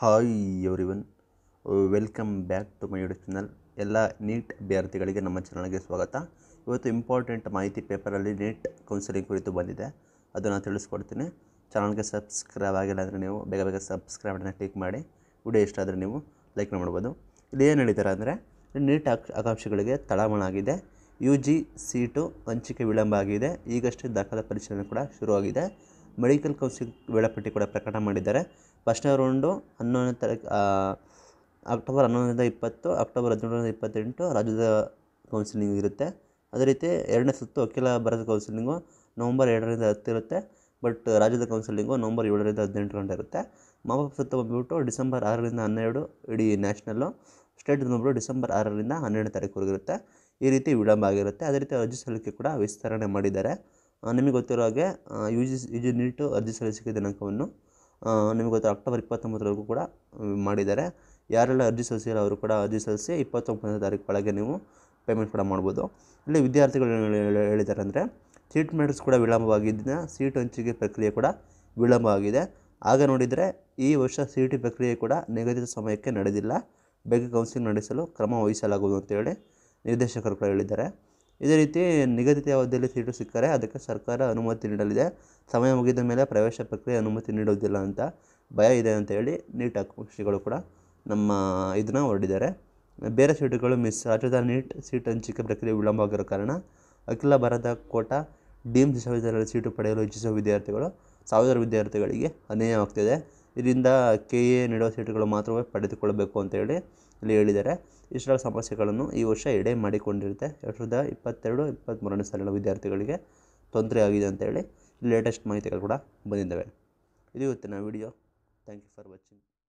hi everyone welcome back to my YouTube channel ಎಲ್ಲ NEET ಅಭ್ಯರ್ಥಿಗಳಿಗೆ ನಮ್ಮ ಚಾನಲ್ಗೆ ಸ್ವಾಗತ ಇವತ್ತು ಇಂಪಾರ್ಟೆಂಟ್ ಮಾಹಿತಿ ಪೇಪರಲ್ಲಿ ನೀಟ್ ಕೌನ್ಸಿಲಿಂಗ್ ಕುರಿತು ಬಂದಿದೆ ಅದನ್ನು ತಿಳಿಸ್ಕೊಡ್ತೀನಿ ಚಾನಲ್ಗೆ ಸಬ್ಸ್ಕ್ರೈಬ್ ಆಗಿಲ್ಲ ಅಂದರೆ ನೀವು ಬೇಗ ಬೇಗ ಸಬ್ಸ್ಕ್ರೈಬ್ ಬಟನ್ನ ಕ್ಲಿಕ್ ಮಾಡಿ ವಿಡಿಯೋ ಇಷ್ಟ ಆದರೆ ನೀವು ಲೈಕ್ ಮಾಡ್ಬೋದು ಇಲ್ಲಿ ಏನು ಹೇಳಿದ್ದಾರೆ ಅಂದರೆ ನೀಟ್ ಆಕ್ ಆಕಾಂಕ್ಷಿಗಳಿಗೆ ತಳಮಳ ಆಗಿದೆ ಯು ಜಿ ಸೀಟು ಹಂಚಿಕೆ ವಿಳಂಬ ಆಗಿದೆ ಈಗಷ್ಟೇ ದಾಖಲೆ ಪರಿಶೀಲನೆ ಕೂಡ ಶುರುವಾಗಿದೆ ಮೆಡಿಕಲ್ ಕೌನ್ಸಿಲ್ ವೇಳಾಪಟ್ಟಿ ಕೂಡ ಪ್ರಕಟ ಮಾಡಿದ್ದಾರೆ ಫಸ್ಟ್ನೇ ರೌಂಡು ಹನ್ನೊಂದನೇ ತಾರೀಕು ಅಕ್ಟೋಬರ್ ಹನ್ನೊಂದರಿಂದ ಇಪ್ಪತ್ತು ಅಕ್ಟೋಬರ್ ಹದಿನೇಳರಿಂದ ಇಪ್ಪತ್ತೆಂಟು ರಾಜ್ಯದ ಕೌನ್ಸಿಲಿಂಗ್ ಇರುತ್ತೆ ಅದೇ ರೀತಿ ಎರಡನೇ ಸುತ್ತು ಅಖಿಲ ಭಾರತ ಕೌನ್ಸಿಲಿಂಗು ನವಂಬರ್ ಎರಡರಿಂದ ಹತ್ತು ಇರುತ್ತೆ ಬಟ್ ರಾಜ್ಯದ ಕೌನ್ಸಿಲಿಂಗು ನವಂಬರ್ ಏಳರಿಂದ ಹದಿನೆಂಟು ಗಂಟೆ ಇರುತ್ತೆ ಮಾಪಕ ಸುತ್ತು ಬಂದುಬಿಟ್ಟು ಡಿಸೆಂಬರ್ ಆರರಿಂದ ಹನ್ನೆರಡು ಇಡೀ ನ್ಯಾಷನಲ್ಲು ಸ್ಟೇಟ್ ಬಂದ್ಬಿಟ್ಟು ಡಿಸೆಂಬರ್ ಆರರಿಂದ ಹನ್ನೆರಡನೇ ತಾರೀಕುವರೆಗೆ ಇರುತ್ತೆ ಈ ರೀತಿ ವಿಳಂಬ ಆಗಿರುತ್ತೆ ಅದೇ ರೀತಿ ಅರ್ಜಿ ಸಲ್ಲಿಕೆ ಕೂಡ ವಿಸ್ತರಣೆ ಮಾಡಿದ್ದಾರೆ ಆ, ನಿಮಗೆ ಗೊತ್ತಿರೋ ಹಾಗೆ U G U G NEET ಅರ್ಜಿ ಸಲ್ಲಿಸಿಕೆ ದಿನಾಂಕವನ್ನು ಆ, ನಿಮಗೆ ಗೊತ್ತಾ ಅಕ್ಟೋಬರ್ ಇಪ್ಪತ್ತೊಂಬತ್ತರವರೆಗೂ ಕೂಡ ಮ್, ಮಾಡಿದ್ದಾರೆ ಯಾರೆಲ್ಲ ಅರ್ಜಿ ಸಲ್ಲಿಸಿಲ್ಲ ಅವರು ಕೂಡ ಅರ್ಜಿ ಸಲ್ಲಿಸಿ ಇಪ್ಪತ್ತೊಂಬತ್ತನೇ ತಾರೀಕು ಒಳಗೆ ನೀವು ಪೇಮೆಂಟ್ ಕೂಡ ಮಾಡ್ಬೋದು ಇಲ್ಲಿ ವಿದ್ಯಾರ್ಥಿಗಳು ಏನು ಹೇಳಿ- ಹೇಳಿದ್ದಾರೆ ಅಂದರೆ ಸೀಟ್ ಮೆರಿಟ್ಸ್ ಕೂಡ ವಿಳಂಬವಾಗಿದ್ದ ಸೀಟ್ ಹಂಚಿಕೆ ಪ್ರಕ್ರಿಯೆ ಕೂಡ ವಿಳಂಬ ಆಗಿದೆ ಆಗ ನೋಡಿದರೆ ಈ ವರ್ಷ ಸಿ ಟಿ ಪ್ರಕ್ರಿಯೆ ಕೂಡ ನಿಗದಿತ ಸಮಯಕ್ಕೆ ನಡೆದಿಲ್ಲ ಬೇಗ ಕೌನ್ಸಿಲಿಂಗ್ ನಡೆಸಲು ಕ್ರಮ ವಹಿಸಲಾಗುವುದು ಅಂತೇಳಿ ನಿರ್ದೇಶಕರು ಕೂಡ ಹೇಳಿದ್ದಾರೆ ಇದೇ ರೀತಿ ನಿಗದಿತ ಅವಧಿಯಲ್ಲಿ ಸೀಟು ಸಿಕ್ಕರೆ ಅದಕ್ಕೆ ಸರ್ಕಾರ ಅನುಮತಿ ನೀಡಲಿದೆ ಸಮಯ ಮುಗಿದ ಮೇಲೆ ಪ್ರವೇಶ ಪ್ರಕ್ರಿಯೆ ಅನುಮತಿ ನೀಡುವುದಿಲ್ಲ ಅಂತ ಭಯ ಇದೆ ಅಂತ ಹೇಳಿ ನೀಟ್ ಆಕಾಂಕ್ಷಿಗಳು ಕೂಡ ನಮ್ಮ ಇದನ್ನು ಹೊರಡಿದ್ದಾರೆ ಬೇರೆ ಸೀಟುಗಳು ಮಿಸ್ ರಾಜ್ಯದ ನೀಟ್ ಸೀಟ್ ಹಂಚಿಕೆ ಪ್ರಕ್ರಿಯೆ ವಿಳಂಬ ಆಗಿರೋ ಕಾರಣ ಅಖಿಲ ಭಾರತ ಕೋಟಾ ಡೀಮ್ಸ್ ವಿಶ್ವವಿದ್ಯಾಲಯದ ಸೀಟು ಪಡೆಯಲು ಇಚ್ಛಿಸುವ ವಿದ್ಯಾರ್ಥಿಗಳು ಸಾವಿರಾರು ವಿದ್ಯಾರ್ಥಿಗಳಿಗೆ ಅನ್ಯಾಯವಾಗ್ತಿದೆ ಇದರಿಂದ ಕೆ ಎ ನೀಡುವ ಸೀಟುಗಳು ಮಾತ್ರವೇ ಪಡೆದುಕೊಳ್ಳಬೇಕು ಅಂತ ಹೇಳಿ ಇಲ್ಲಿ ಹೇಳಿದ್ದಾರೆ ಇಷ್ಟೆಲ್ಲ ಸಮಸ್ಯೆಗಳನ್ನು ಈ ವರ್ಷ ಎಡೆ ಮಾಡಿಕೊಂಡಿರುತ್ತೆ ಎರಡು ಸಾವಿರದ ಇಪ್ಪತ್ತೆರಡು ಇಪ್ಪತ್ತ್ಮೂರನೇ ಸಾಲಿನ ವಿದ್ಯಾರ್ಥಿಗಳಿಗೆ ತೊಂದರೆ ಆಗಿದೆ ಅಂತೇಳಿ ಲೇಟೆಸ್ಟ್ ಮಾಹಿತಿಗಳು ಕೂಡ ಬಂದಿದ್ದಾವೆ ಇದು ಇವತ್ತಿನ video thank you for watching